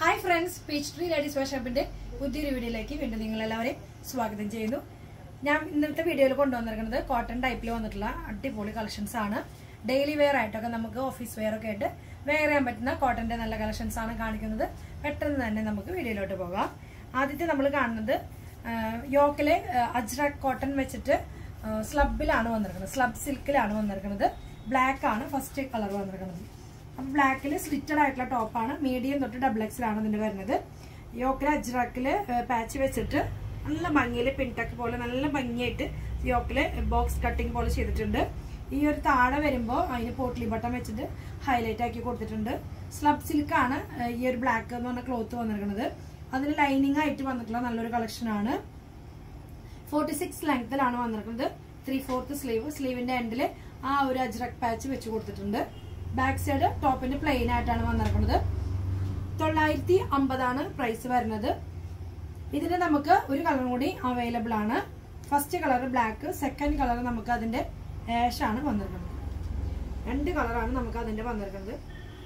hi friends peach tree ladies വർഷപ്പിന്റെ പുതിയൊരു വീഡിയോയിലേക്ക് വീണ്ടും നിങ്ങൾ എല്ലാവരെയും സ്വാഗതം ചെയ്യുന്നു ഞാൻ ഇന്നത്തെ വീഡിയോയിൽ കൊണ്ടുവന്നിരിക്കുന്നത് കോട്ടൺ ടൈപ്പിൽ വന്നിട്ടുള്ള അടിപൊളി കളക്ഷൻസ് ആണ് ഡെയിലി വെയർ ആയിട്ടൊക്കെ നമുക്ക് ഓഫീസ് വെയർ ഒക്കെ ആയിട്ട് വെയർ ചെയ്യാൻ പറ്റുന്ന കോട്ടന്റെ നല്ല കളക്ഷൻസ് ആണ് കാണിക്കുന്നത് പെട്ടെന്ന് തന്നെ നമുക്ക് വീഡിയോയിലോട്ട് പോകാം ആദ്യത്തെ നമ്മൾ കാണുന്നത് യോക്കിലെ അജ്രക് കോട്ടൺ വെച്ചിട്ട് സ്ലബിലാണ് വന്നിരിക്കുന്നത് സ്ലബ് സിൽക്കിലാണ് വന്നിരിക്കുന്നത് ബ്ലാക്ക് ആണ് ഫസ്റ്റ് കളർ വന്നിരിക്കുന്നത് അപ്പൊ ബ്ലാക്കിൽ സ്ലിറ്റഡ് ആയിട്ടുള്ള ടോപ്പാണ് മീഡിയം തൊട്ട് ഡബിൾ എക്സിലാണ് ഇതിന്റെ വരുന്നത് യോക്കിൽ അജ്രാക്കില് പാച്ച് വെച്ചിട്ട് നല്ല ഭംഗിയിൽ പിൻടക്ക് പോലെ നല്ല ഭംഗിയായിട്ട് യോക്കില് ബോക്സ് കട്ടിങ് പോലെ ചെയ്തിട്ടുണ്ട് ഈ ഒരു താഴെ വരുമ്പോൾ അതിന് പോട്ട്ലി ബട്ടൺ വെച്ചിട്ട് ഹൈലൈറ്റ് ആക്കി കൊടുത്തിട്ടുണ്ട് സ്ലബ് സിൽക്കാണ് ഈ ഒരു ബ്ലാക്ക് എന്ന് പറഞ്ഞ ക്ലോത്ത് വന്നിരിക്കുന്നത് അതിന് ലൈനിങ് ആയിട്ട് വന്നിട്ടുള്ള നല്ലൊരു കളക്ഷൻ ആണ് ഫോർട്ടി സിക്സ് ലെങ്ത്തിലാണ് വന്നിരിക്കുന്നത് ത്രീ ഫോർത്ത് സ്ലീവ് സ്ലീവിന്റെ എൻഡിൽ ആ ഒരു അജ്രക് പാച്ച് വെച്ച് കൊടുത്തിട്ടുണ്ട് ബാക്ക് സൈഡ് ടോപ്പിന്റെ പ്ലെയിൻ ആയിട്ടാണ് വന്നിരിക്കുന്നത് തൊള്ളായിരത്തി അമ്പതാണ് പ്രൈസ് വരുന്നത് ഇതിന് നമുക്ക് ഒരു കളർ കൂടി അവൈലബിൾ ആണ് first colour black second colour നമുക്ക് അതിന്റെ ആഷ് ആണ് വന്നിരിക്കുന്നത് രണ്ട് കളറാണ് നമുക്ക് അതിന്റെ വന്നിരിക്കുന്നത്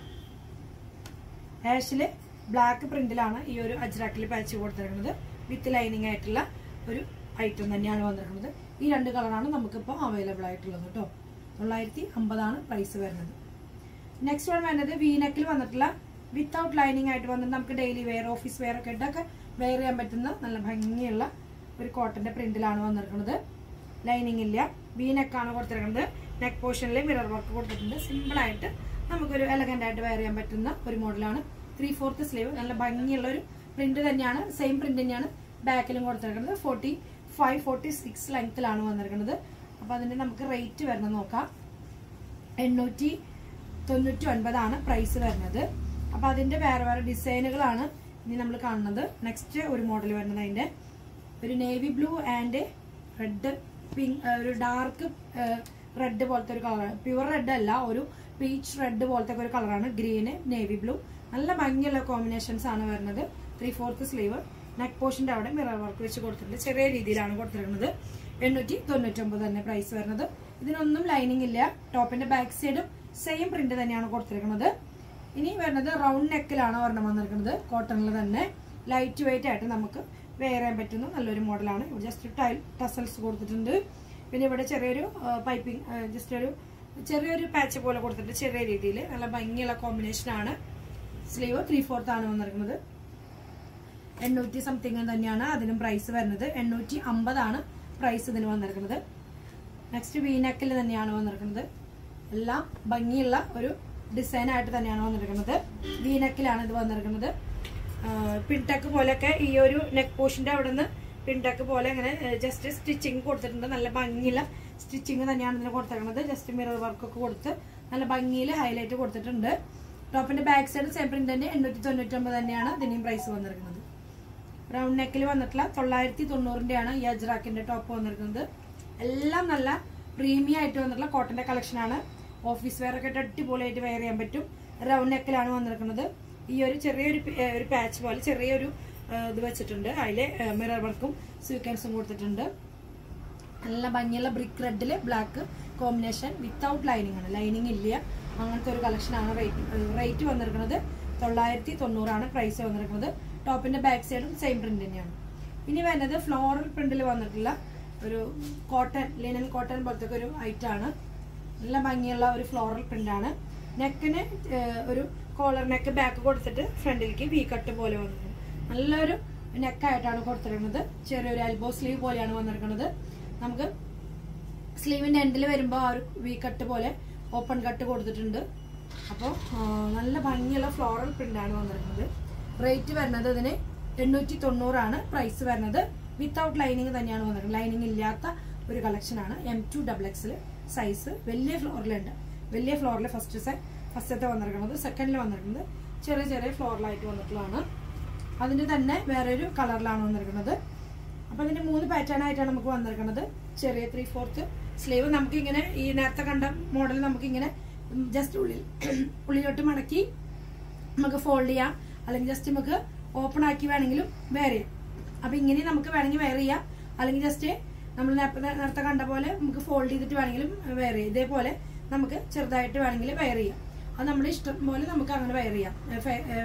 ആഷില് ബ്ലാക്ക് പ്രിന്റിലാണ് ഈ ഒരു അജ്രാക്കിൽ പാച്ച് കൊടുത്തിരിക്കുന്നത് വിത്ത് ലൈനിങ് ആയിട്ടുള്ള ഒരു ഐറ്റം തന്നെയാണ് വന്നിരിക്കുന്നത് ഈ രണ്ട് കളറാണ് നമുക്കിപ്പോൾ അവൈലബിൾ ആയിട്ടുള്ളത് കേട്ടോ തൊള്ളായിരത്തി അമ്പതാണ് പ്രൈസ് വരുന്നത് നെക്സ്റ്റ് വൺ വരുന്നത് വീനെക്കിൽ വന്നിട്ടുള്ള വിത്തൗട്ട് ലൈനിങ് ആയിട്ട് വന്നിട്ട് നമുക്ക് ഡെയിലി വെയർ ഓഫീസ് വെയർ ഒക്കെ ഇട്ടൊക്കെ വെയർ ചെയ്യാൻ പറ്റുന്ന നല്ല ഭംഗിയുള്ള ഒരു കോട്ടന്റെ പ്രിന്റിലാണ് വന്നിരിക്കുന്നത് ലൈനിങ് ഇല്ല വീനെക്കാണ് കൊടുത്തിരിക്കുന്നത് നെക്ക് പോർഷനിൽ മിറർ വർക്ക് കൊടുത്തിട്ടുണ്ട് സിമ്പിൾ ആയിട്ട് നമുക്കൊരു എലഗന്റ് ആയിട്ട് വെയർ ചെയ്യാൻ പറ്റുന്ന ഒരു മോഡലാണ് ത്രീ ഫോർത്ത് സ്ലീവ് നല്ല ഭംഗിയുള്ള ഒരു പ്രിന്റ് തന്നെയാണ് സെയിം പ്രിന്റ് തന്നെയാണ് ബാക്കിലും കൊടുത്തിരിക്കുന്നത് ഫോർട്ടി ഫൈവ് ഫോർട്ടി സിക്സ് ലെങ്ത്തിലാണ് വന്നിരിക്കുന്നത് അപ്പൊ അതിന്റെ നമുക്ക് റേറ്റ് വരുന്നത് നോക്കാം എണ്ണൂറ്റി തൊണ്ണൂറ്റി ഒൻപതാണ് പ്രൈസ് വരുന്നത് അപ്പൊ അതിന്റെ വേറെ വേറെ ഡിസൈനുകളാണ് ഇനി നമ്മൾ കാണുന്നത് നെക്സ്റ്റ് ഒരു മോഡൽ വരുന്നത് അതിന്റെ ഒരു navy blue and red pink ഒരു ഡാർക്ക് റെഡ് പോലത്തെ ഒരു കളറാണ് പ്യുവർ റെഡ് അല്ല ഒരു പീച്ച് റെഡ് പോലത്തെ ഒരു കളറാണ് ഗ്രീന് നേവി ബ്ലൂ നല്ല ഭംഗിയുള്ള കോമ്പിനേഷൻസ് ആണ് വരുന്നത് ത്രീ ഫോർത്ത് സ്ലീവ് നെക്ക് പോർഷന്റെ അവിടെ മിറർ വർക്ക് വെച്ച് കൊടുത്തിട്ടുണ്ട് ചെറിയ രീതിയിലാണ് കൊടുത്തിരിക്കുന്നത് എണ്ണൂറ്റി തൊണ്ണൂറ്റൊമ്പത് തന്നെ പ്രൈസ് വരുന്നത് ഇതിനൊന്നും ലൈനിങ് ഇല്ല ടോപ്പിന്റെ ബാക്ക് സൈഡും സെയിം പ്രിന്റ് തന്നെയാണ് കൊടുത്തിരിക്കുന്നത് ഇനി വരുന്നത് റൗണ്ട് നെക്കിലാണ് ഒരെണ്ണം വന്നിരിക്കുന്നത് കോട്ടണിൽ തന്നെ ലൈറ്റ് വെയിറ്റ് ആയിട്ട് നമുക്ക് വെയർ ചെയ്യാൻ പറ്റുന്ന നല്ലൊരു മോഡലാണ് ഇവിടെ ജസ്റ്റ് ടൈൽ ടസൽസ് കൊടുത്തിട്ടുണ്ട് പിന്നെ ഇവിടെ ചെറിയൊരു പൈപ്പിംഗ് ജസ്റ്റ് ഒരു ചെറിയൊരു പാച്ച് പോലെ കൊടുത്തിട്ടുണ്ട് ചെറിയ രീതിയിൽ നല്ല ഭംഗിയുള്ള കോമ്പിനേഷൻ ആണ് സ്ലീവ് ത്രീ ഫോർത്ത് ആണ് വന്നിരിക്കുന്നത് എണ്ണൂറ്റി സംതിങ് തന്നെയാണ് അതിനും പ്രൈസ് വരുന്നത് എണ്ണൂറ്റി അമ്പതാണ് പ്രൈസ് ഇതിന് വന്നിരിക്കുന്നത് നെക്സ്റ്റ് വീനക്കിൽ തന്നെയാണ് വന്നിരിക്കുന്നത് എല്ലാം ഭംഗിയുള്ള ഒരു ഡിസൈൻ ആയിട്ട് തന്നെയാണ് വന്നിരിക്കുന്നത് വീനക്കിലാണ് ഇത് വന്നിരിക്കുന്നത് പിൻടക്ക് പോലെയൊക്കെ ഈ ഒരു നെക്ക് പോർഷന്റെ അവിടെ നിന്ന് പിൻടക്ക് പോലെ ഇങ്ങനെ ജസ്റ്റ് സ്റ്റിച്ചിങ് കൊടുത്തിട്ടുണ്ട് നല്ല ഭംഗിയുള്ള സ്റ്റിച്ചിങ് തന്നെയാണ് ഇതിന് കൊടുത്തിരിക്കുന്നത് ജസ്റ്റ് മിറർ വർക്ക് ഒക്കെ കൊടുത്ത് നല്ല ഭംഗിയിൽ ഹൈലൈറ്റ് കൊടുത്തിട്ടുണ്ട് ടോപ്പിന്റെ ബാക്ക് സൈഡ് സെയിം പ്രിന്റ് തന്നെ എണ്ണൂറ്റി തൊണ്ണൂറ്റൊമ്പത് തന്നെയാണ് ഇതിനെയും പ്രൈസ് വന്നിരിക്കുന്നത് റൗണ്ട് നെക്കിൽ വന്നിട്ടുള്ള തൊള്ളായിരത്തി തൊണ്ണൂറിന്റെയാണ് ഈ അജ്രാക്കിന്റെ ടോപ്പ് വന്നിരിക്കുന്നത് എല്ലാം നല്ല പ്രീമിയം ആയിട്ട് വന്നിട്ടുള്ള കോട്ടന്റെ കളക്ഷൻ ആണ് ഓഫീസ് വെയർ ഒക്കെ അടിപൊളിയായിട്ട് വെയർ ചെയ്യാൻ പറ്റും റൗണ്ട് നെക്കിലാണ് വന്നിരിക്കുന്നത് ഈ ഒരു ചെറിയൊരു ഒരു പാച്ച് പോലെ ചെറിയൊരു ഇത് വെച്ചിട്ടുണ്ട് അതില് മിറർ വർക്കും സ്വീക്കൻസും കൊടുത്തിട്ടുണ്ട് നല്ല ഭംഗിയുള്ള ബ്രിക്ക് റെഡില് ബ്ലാക്ക് കോമ്പിനേഷൻ വിത്തൗട്ട് ലൈനിങ് ആണ് ലൈനിങ് ഇല്ല അങ്ങനത്തെ ഒരു കളക്ഷൻ ആണ് റേറ്റ് റേറ്റ് വന്നിരിക്കുന്നത് തൊള്ളായിരത്തി തൊണ്ണൂറാണ് പ്രൈസ് വന്നിരിക്കുന്നത് ടോപ്പിന്റെ ബാക്ക് സൈഡും സെയിം പ്രിന്റ് തന്നെയാണ് ഇനി വരുന്നത് ഫ്ലോറൽ പ്രിന്റിൽ വന്നിട്ടുള്ള ഒരു കോട്ടൺ ലിനൻ കോട്ടൺ പോലത്തെ ഒരു ഐറ്റം ആണ് നല്ല ഭംഗിയുള്ള ഒരു ഫ്ലോറൽ പ്രിന്റ് ആണ് നെക്കിന് ഒരു കോളർ നെക്ക് ബാക്ക് കൊടുത്തിട്ട് ഫ്രണ്ടിലേക്ക് വി കട്ട് പോലെ വന്നിട്ടുണ്ട് നല്ലൊരു നെക്കായിട്ടാണ് കൊടുത്തിരിക്കുന്നത് ചെറിയൊരു എൽബോ സ്ലീവ് പോലെയാണ് വന്നിരിക്കുന്നത് നമുക്ക് സ്ലീവിന്റെ എൻഡിൽ വരുമ്പോൾ ആ ഒരു വി കട്ട് പോലെ ഓപ്പൺ കട്ട് കൊടുത്തിട്ടുണ്ട് അപ്പോൾ നല്ല ഭംഗിയുള്ള ഫ്ലോറൽ പ്രിന്റ് ആണ് വന്നിരിക്കുന്നത് റേറ്റ് വരുന്നത് ഇതിന് എണ്ണൂറ്റി തൊണ്ണൂറാണ് പ്രൈസ് വരുന്നത് വിത്തൗട്ട് ലൈനിങ് തന്നെയാണ് വന്നിരിക്കുന്നത് ലൈനിങ് ഇല്ലാത്ത ഒരു കളക്ഷൻ ആണ് എം ടു ഡബിൾ എക്സിൽ സൈസ് വലിയ ഫ്ലോറിലുണ്ട് വലിയ ഫ്ലോറിൽ ഫസ്റ്റ് സെ ഫസ്റ്റത്തെ വന്നിരിക്കുന്നത് സെക്കൻഡിൽ വന്നിരിക്കുന്നത് ചെറിയ ചെറിയ ഫ്ലോറിലായിട്ട് വന്നിട്ടുള്ളതാണ് അതിന്റെ തന്നെ വേറൊരു കളറിലാണ് വന്നിരിക്കുന്നത് അപ്പൊ അതിന്റെ മൂന്ന് പാറ്റേൺ ആയിട്ടാണ് നമുക്ക് വന്നിരിക്കുന്നത് ചെറിയ ത്രീ ഫോർത്ത് സ്ലീവ് നമുക്ക് ഇങ്ങനെ ഈ നേരത്തെ കണ്ട മോഡൽ നമുക്ക് ഇങ്ങനെ ജസ്റ്റ് ഉള്ളിൽ ഉള്ളിലോട്ട് മടക്കി നമുക്ക് ഫോൾഡ് ചെയ്യാം അല്ലെങ്കിൽ ജസ്റ്റ് നമുക്ക് ഓപ്പൺ ആക്കി വേണമെങ്കിലും വെയർ ചെയ്യാം അപ്പൊ ഇങ്ങനെ നമുക്ക് വേണമെങ്കിൽ വെയർ ചെയ്യാം അല്ലെങ്കിൽ ജസ്റ്റ് നമ്മൾ നേരത്തെ കണ്ട പോലെ നമുക്ക് ഫോൾഡ് ചെയ്തിട്ട് വേണമെങ്കിലും വെയർ ചെയ്യാം ഇതേപോലെ നമുക്ക് ചെറുതായിട്ട് വേണമെങ്കിൽ വെയർ ചെയ്യാം അത് നമ്മുടെ ഇഷ്ടം പോലെ നമുക്ക് അങ്ങനെ വെയർ ചെയ്യാം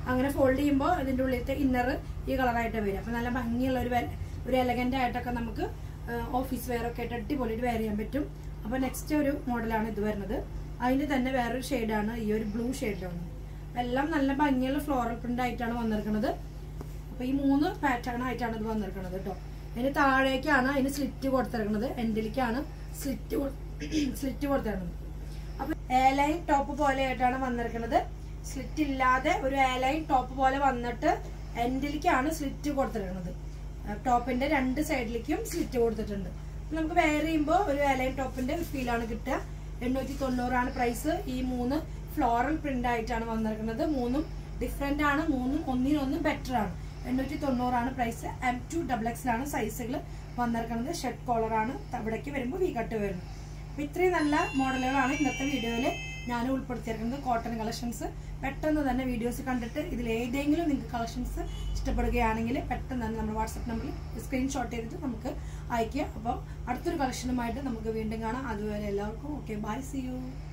അങ്ങനെ ഫോൾഡ് ചെയ്യുമ്പോൾ ഇതിന്റെ ഉള്ളിലത്തെ ഇന്നർ ഈ കളറായിട്ട് വരും അപ്പൊ നല്ല ഭംഗിയുള്ള ഒരു വെ- ഒരു എലഗന്റ് ആയിട്ടൊക്കെ നമുക്ക് ഓഫീസ് വെയർ ഒക്കെ ആയിട്ട് അടിപൊളിയായിട്ട് വെയർ ചെയ്യാൻ പറ്റും അപ്പൊ നെക്സ്റ്റ് ഒരു മോഡലാണ് ഇത് വരുന്നത് അതിന് തന്നെ വേറൊരു ഷെയ്ഡാണ് ഈ ഒരു ബ്ലൂ ഷെയ്ഡിലാണ് എല്ലാം നല്ല ഭംഗിയുള്ള ഫ്ലോറൽ പ്രിന്റ് ആയിട്ടാണ് വന്നിരിക്കുന്നത് അപ്പൊ ഈ മൂന്ന് പാറ്റേൺ ആയിട്ടാണ് ഇത് വന്നിരിക്കുന്നത് കേട്ടോ അതിന് താഴേക്കാണ് അതിന് സ്ലിറ്റ് കൊടുത്തിരിക്കുന്നത് എൻഡിലേക്കാണ് സ്ലിറ്റ് സ്ലിറ്റ് കൊടുത്തിരിക്കുന്നത് അപ്പൊ എയർലൈൻ ടോപ്പ് പോലെ ആയിട്ടാണ് വന്നിരിക്കുന്നത് സ്ലിറ്റ് ഇല്ലാതെ ഒരു എയർലൈൻ ടോപ്പ് പോലെ വന്നിട്ട് എൻഡിലേക്കാണ് സ്ലിറ്റ് കൊടുത്തിരിക്കുന്നത് ടോപ്പിന്റെ രണ്ട് സൈഡിലേക്കും സ്ലിറ്റ് കൊടുത്തിട്ടുണ്ട് അപ്പൊ നമുക്ക് വെയർ ചെയ്യുമ്പോൾ ഒരു എയർലൈൻ ടോപ്പിന്റെ ഫീലാണ് കിട്ടുക എണ്ണൂറ്റി തൊണ്ണൂറാണ് പ്രൈസ് ഈ മൂന്ന് ഫ്ലോറൽ പ്രിന്റ് ആയിട്ടാണ് വന്നിരിക്കുന്നത് മൂന്നും ഡിഫറെന്റ് ആണ് മൂന്നും ഒന്നിനൊന്നും ബെറ്റർ ആണ് എണ്ണൂറ്റി തൊണ്ണൂറാണ് പ്രൈസ് എം ടു ഡബിൾ എക്സിലാണ് സൈസുകൾ വന്നിരിക്കുന്നത് ഷർട്ട് കോളറാണ് ഇവിടേക്ക് വരുമ്പോൾ വി കട്ട് വരുന്നു അപ്പൊ ഇത്രയും നല്ല മോഡലുകളാണ് ഇന്നത്തെ വീഡിയോയിൽ ഞാൻ ഉൾപ്പെടുത്തിയിരിക്കുന്നത് കോട്ടൺ കളക്ഷൻസ് പെട്ടെന്ന് തന്നെ വീഡിയോസ് കണ്ടിട്ട് ഇതിൽ ഏതെങ്കിലും നിങ്ങൾക്ക് കളക്ഷൻസ് ഇഷ്ടപ്പെടുകയാണെങ്കിൽ പെട്ടെന്ന് തന്നെ നമ്മുടെ വാട്സപ്പ് നമ്പറിൽ സ്ക്രീൻഷോട്ട് ചെയ്തിട്ട് നമുക്ക് അയക്കുക അപ്പോൾ അടുത്തൊരു കളക്ഷനുമായിട്ട് നമുക്ക് വീണ്ടും കാണാം അതുവരെ എല്ലാവർക്കും ഓക്കെ ബൈ സി യു